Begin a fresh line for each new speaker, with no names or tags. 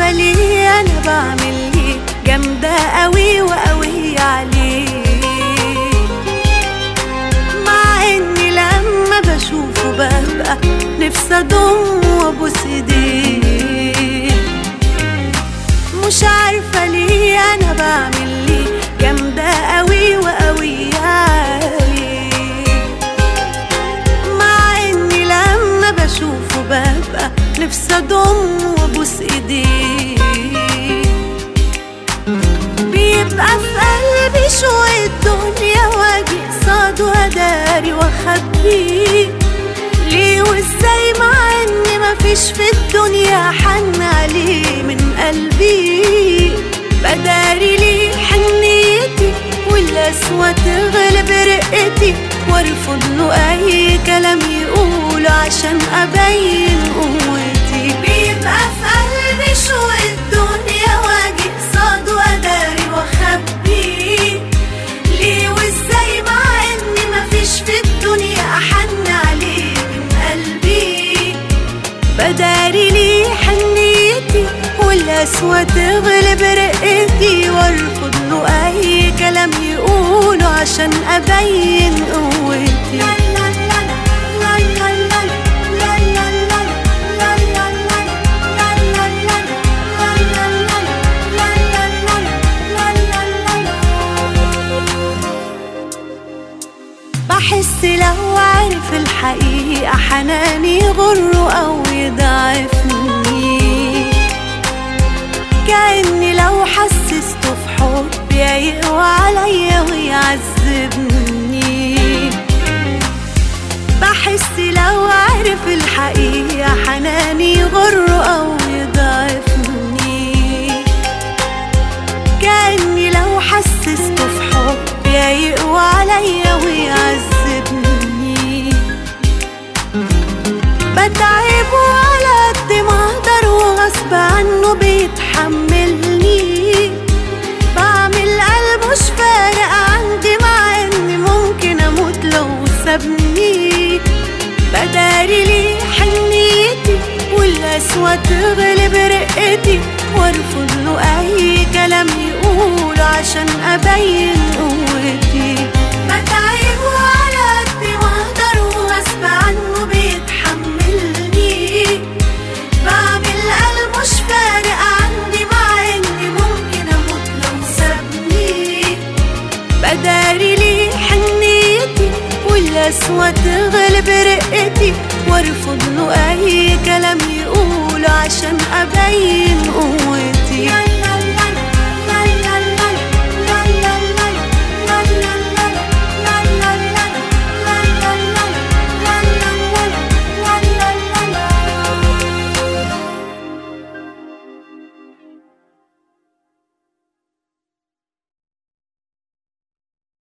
عارفة ليه أنا بعمل ليه جامدة قوي وقوي عليه مع إني لما بشوفه ببقى نفسي أضم وأبوس إيديه مش عارفة ليه أنا بعمل ليه جامدة قوي وقوي عليه مع إني لما بشوفه ببقى نفسي أضم وأبوس إيديه بيبقى في قلبي شوية دنيا واجي قصاده أداري وأخبيه ليه وإزاي مع إن مفيش في الدنيا حن عليه من قلبي بداري ليه حنيتي والقسوة تغلب رقتي وارفض له أي كلام يقوله عشان أبين قوتي بيبقى في قلبي شوية دنيا واجي قصاده أداري وأخبيه ليه وإزاي مع إن مفيش في الدنيا أحن عليه من قلبي بداري ليه حنيتي والقسوة تغلب رقتي وارفض له أي كلام يقوله عشان أبين قوتي بحس لو عرف الحقيقة حناني يغره أو يضعفني كأني لو حسسته في حبي يقوى عليا ويعذبني بحس لو عرف الحقيقة حناني يغره أو يضعفني كأني لو حسسته في حبي يقوى عليا ويعذبني بتعبه على قد ما اقدر وغصب عنه بيتحملني بعمل قلب مش فارق عندي مع اني ممكن اموت لو سابني بداري ليه حنيتي والقسوة تغلب رقتي وارفض له اي كلام يقوله عشان ابين قوتي بتعبه على قد ما اقدر وغصب عنه بيتحملني بعمل قلب مش فارق عندي مع اني ممكن اموت لو سابني بداري ليه حنيتي والقسوة تغلب رقتي وارفض له اي كلام يقوله عشان ابين قوتي